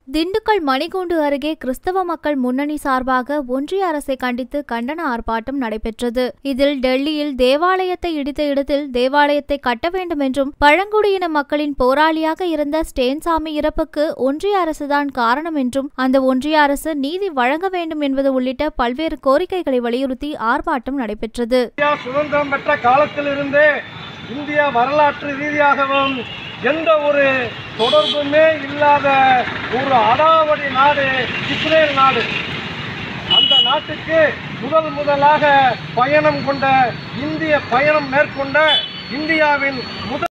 திண்டுக்கல் மணிக்கூண்டு அருகே கிறிஸ்தவ மக்கள் முன்னணி சார்பாக ஒன்றிய அரசை கண்டித்து கண்டன ஆர்ப்பாட்டம் நடைபெற்றது இதில் டெல்லியில் தேவாலயத்தை இடித்த இடத்தில் தேவாலயத்தை கட்ட வேண்டும் என்றும் பழங்குடியின மக்களின் போராளியாக இருந்த ஸ்டேன்சாமி இறப்புக்கு ஒன்றிய அரசுதான் காரணம் என்றும் அந்த ஒன்றிய அரசு நீதி வழங்க வேண்டும் என்பது உள்ளிட்ட பல்வேறு கோரிக்கைகளை வலியுறுத்தி ஆர்ப்பாட்டம் நடைபெற்றது இந்தியா சுதந்திரம் பெற்ற காலத்திலிருந்தே இந்தியா வரலாற்று ரீதியாகவும் எந்த ஒரு தொடர்புமே இல்லாத ஒரு அடாவடி நாடு இஸ்ரேல் நாடு அந்த நாட்டுக்கு முதல் முதலாக பயணம் கொண்ட இந்திய பயணம் மேற்கொண்ட இந்தியாவின் முதல்